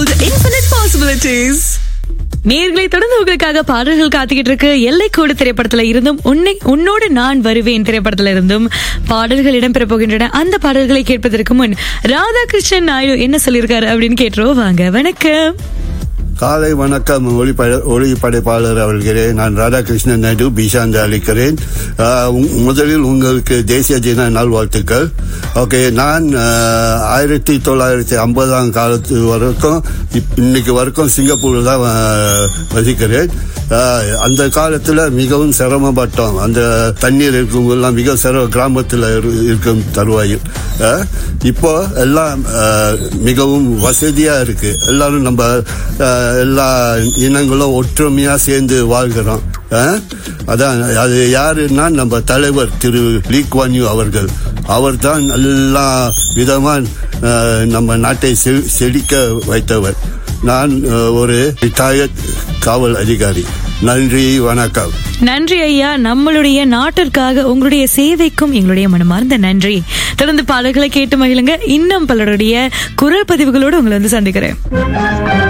infinite possibilities. நேர்களை தொடர்ந்து உங்களுக்காக பாடல்கள் காத்துக்கிட்டு இருக்கு எல்லைக்கோடு திரைப்படத்துல இருந்தும் உன்னை உன்னோடு நான் வருவேன் திரைப்படத்துல இருந்தும் பாடல்கள் இடம்பெற போகின்றன அந்த பாடல்களை கேட்பதற்கு முன் ராதாகிருஷ்ணன் நாயுடு என்ன சொல்லியிருக்காரு அப்படின்னு கேட்டுருவோம் வாங்க வணக்கம் காலை வணக்கம் ஒளிப்பட ஒளிப்படைப்பாளர் அவர்களே நான் ராதாகிருஷ்ணன் நாயுடு பீஷாந்த் அளிக்கிறேன் ஆஹ் உங்- முதலில் உங்களுக்கு தேசிய தின நல்வாழ்த்துக்கள் ஓகே நான் ஆஹ், ஆயிரத்தி தொள்ளாயிரத்தி ஐம்பதாம் காலத்து வரைக்கும் இப்- இன்னைக்கு வரைக்கும் சிங்கப்பூரில் தான் ஆஹ், வசிக்கிறேன் ஆஹ், அந்த காலத்தில் மிகவும் சிரமப்பட்டோம் அந்த தண்ணீர் இருக்கவங்கெல்லாம் மிக சிரம கிராமத்தில் இரு- இருக்கும் தருவாயில் ஆஹ், இப்போ எல்லாம் ஆஹ், மிகவும் வசதியா இருக்கு எல்லாரும் நம்ம ஆஹ், எல்லா இனங்களும் ஒற்றுமையா சேர்ந்து வாழ்கிறோம் ஆஹ், அதான் அது யாருன்னா நம்ம தலைவர் திரு லீ குவான் யூ அவர்கள் அவர் தான் எல்லா விதமா ஆஹ், நம்ம நாட்டை செ- செழிக்க வைத்தவர் நான் ஆஹ், ஒரு ரிட்டையர்ட் காவல் அதிகாரி நன்றி வணக்கம் நன்றி ஐயா நம்மளுடைய நாட்டிற்காக உங்களுடைய சேவைக்கும் எங்களுடைய மனமார்ந்த நன்றி தொடர்ந்து பாடல்களை கேட்டு மகிழுங்க இன்னும் பலருடைய குரல் பதிவுகளோடு உங்களை வந்து சந்திக்கிறேன்